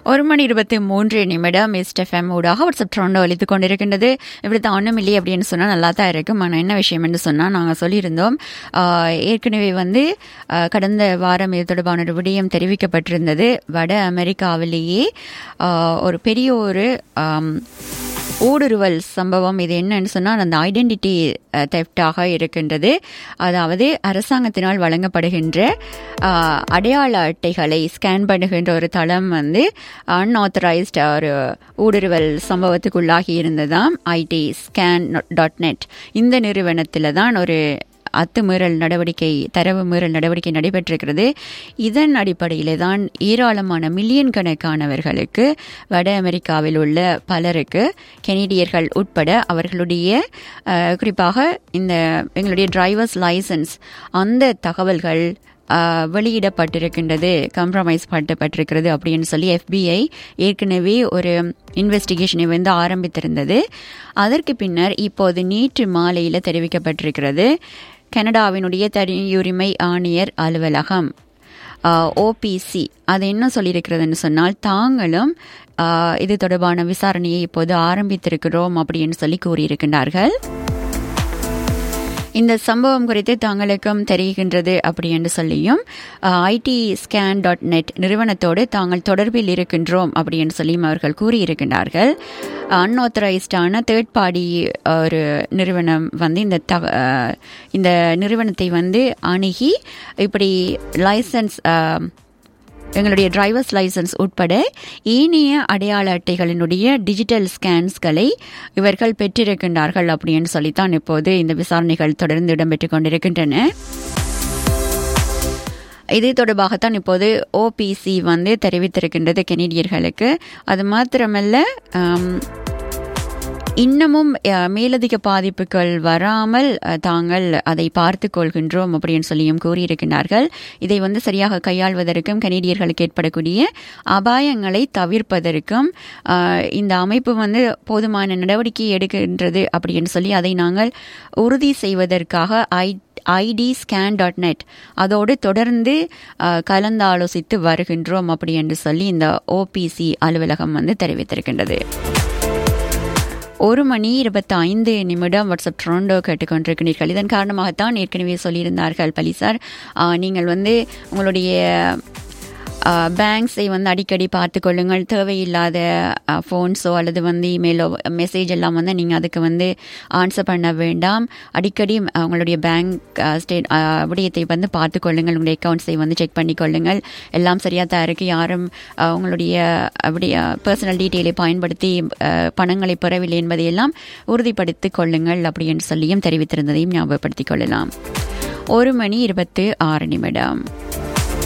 ஒரு மணி இருபத்தி மூன்று நிமிடம் மிஸ்ட் எஃப்எம் ஊடாக வாட்ஸ்அப் ட்ரெண்ட் ஒழித்து கொண்டிருக்கின்றது இப்படி தான் ஒன்றும் இல்லையே அப்படின்னு சொன்னால் நல்லா தான் இருக்கும் ஆனால் என்ன விஷயம் என்று சொன்னால் நாங்கள் சொல்லியிருந்தோம் ஆஹ், ஏற்கனவே வந்து ஆஹ், கடந்த வாரம் இது தொடர்பான ஒரு விடயம் தெரிவிக்கப்பட்டிருந்தது வட அமெரிக்காவிலேயே ஆஹ், ஒரு பெரிய ஒரு ஆம், ஊடுருவல் சம்பவம் இது என்னன்னு சொன்னால் அந்த ஐடென்டிட்டி தெஃப்டாக இருக்கின்றது அதாவது அரசாங்கத்தினால் வழங்கப்படுகின்ற அஹ், அடையாள அட்டைகளை ஸ்கேன் பண்ணுகின்ற ஒரு தளம் வந்து அன்ஆத்தரைஸ்ட் ஒரு ஊடுருவல் சம்பவத்துக்குள்ளாகி இருந்ததாம் ஐடி ஸ்கேன் டாட் நெட் இந்த நிறுவனத்தில் தான் ஒரு அத்துமீறல் நடவடிக்கை தரவு மீறல் நடவடிக்கை நடைபெற்றிருக்கிறது இதன் அடிப்படையிலே தான் ஏராளமான மில்லியன் கணக்கானவர்களுக்கு வட அமெரிக்காவில் உள்ள பலருக்கு கெனடியர்கள் உட்பட அவர்களுடைய அஹ், குறிப்பாக இந்த எங்களுடைய டிரைவர்ஸ் லைசன்ஸ் அந்த தகவல்கள் அஹ், வெளியிடப்பட்டிருக்கின்றது கம்ப்ரமைஸ் பண்ணப்பட்டிருக்கிறது அப்படின்னு சொல்லி FBI ஏற்கனவே ஒரு இன்வெஸ்டிகேஷனை வந்து ஆரம்பித்திருந்தது அதற்கு பின்னர் இப்போது நேற்று மாலையில் தெரிவிக்கப்பட்டிருக்கிறது கனடாவினுடைய தனியுரிமை ஆணையர் அலுவலகம் ஓபிசி அது என்ன சொல்லியிருக்கிறதுன்னு சொன்னால் தாங்களும் ஆஹ், இது தொடர்பான விசாரணையை இப்போது ஆரம்பித்திருக்கிறோம் அப்படின்னு சொல்லி கூறியிருக்கின்றார்கள் இந்த சம்பவம் குறித்து தங்களுக்கும் தெரிகின்றது அப்படி என்று சொல்லியும் ஐடி ஸ்கேன் டாட் நெட் நிறுவனத்தோடு தாங்கள் தொடர்பில் இருக்கின்றோம் அப்படி என்று சொல்லியும் அவர்கள் கூறியிருக்கின்றார்கள் அன்ஆத்தரைஸ்டான தேர்ட் பார்ட்டி ஒரு நிறுவனம் வந்து இந்த தக அஹ், இந்த நிறுவனத்தை வந்து அணுகி இப்படி லைசன்ஸ் எங்களுடைய டிரைவர்ஸ் லைசன்ஸ் உட்பட ஏனைய அடையாள அட்டைகளினுடைய டிஜிட்டல் ஸ்கேன்ஸ்களை இவர்கள் பெற்றிருக்கின்றார்கள் அப்படின்னு சொல்லித்தான் இப்போது இந்த விசாரணைகள் தொடர்ந்து இடம்பெற்றுக் கொண்டிருக்கின்றன இது தொடர்பாகத்தான் இப்போது ஓபிசி வந்து தெரிவித்திருக்கின்றது கெனடியர்களுக்கு அது மாத்திரமல்ல ஆம், இன்னமும் அஹ், மேலதிக பாதிப்புகள் வராமல் அஹ், தாங்கள் அதை பார்த்து கொள்கின்றோம் அப்படின்னு சொல்லியும் கூறியிருக்கிறார்கள் இதை வந்து சரியாக கையாள்வதற்கும் கனேடியர்களுக்கு ஏற்படக்கூடிய அபாயங்களை தவிர்ப்பதற்கும் அஹ், இந்த அமைப்பு வந்து போதுமான நடவடிக்கை எடுக்கின்றது அப்படின்னு சொல்லி அதை நாங்கள் உறுதி செய்வதற்காக I ID scan dot net அதோடு தொடர்ந்து அஹ், கலந்தாலோசித்து வருகின்றோம் அப்படி என்று சொல்லி இந்த ஓபிசி அலுவலகம் வந்து தெரிவித்திருக்கின்றது ஒரு மணி இருபத்தி ஐந்து நிமிடம் வாட்ஸ்அப் ட்ரோண்டோ கேட்டுக்கொண்டிருக்கிறீர்கள் இதன் காரணமாகத்தான் ஏற்கனவே சொல்லியிருந்தார்கள் பலிசார் ஆஹ், நீங்கள் வந்து உங்களுடைய பேங்க்ஸை வந்து அடிக்கடி பார்த்து கொள்ளுங்கள் தேவையில்லாத ஃபோன்ஸோ அல்லது வந்து இமெயிலோ மெசேஜ் எல்லாம் வந்து நீங்கள் அதுக்கு வந்து ஆன்சர் பண்ண வேண்டாம் அடிக்கடி அஹ், உங்களுடைய பேங்க் ஸ்டேட் விடயத்தை வந்து பார்த்து கொள்ளுங்கள் உங்களுடைய அக்கௌண்ட்ஸை வந்து செக் பண்ணி கொள்ளுங்கள் எல்லாம் சரியாக தான் இருக்குது யாரும் அஹ், உங்களுடைய அப்படி பர்சனல் டீட்டெயிலை பயன்படுத்தி அஹ், பணங்களை பெறவில்லை என்பதையெல்லாம் உறுதிப்படுத்திக் கொள்ளுங்கள் அப்படின்னு சொல்லியும் தெரிவித்திருந்ததையும் ஞாபகப்படுத்திக் கொள்ளலாம் ஒரு மணி இருபத்து ஆறு நிமிடம்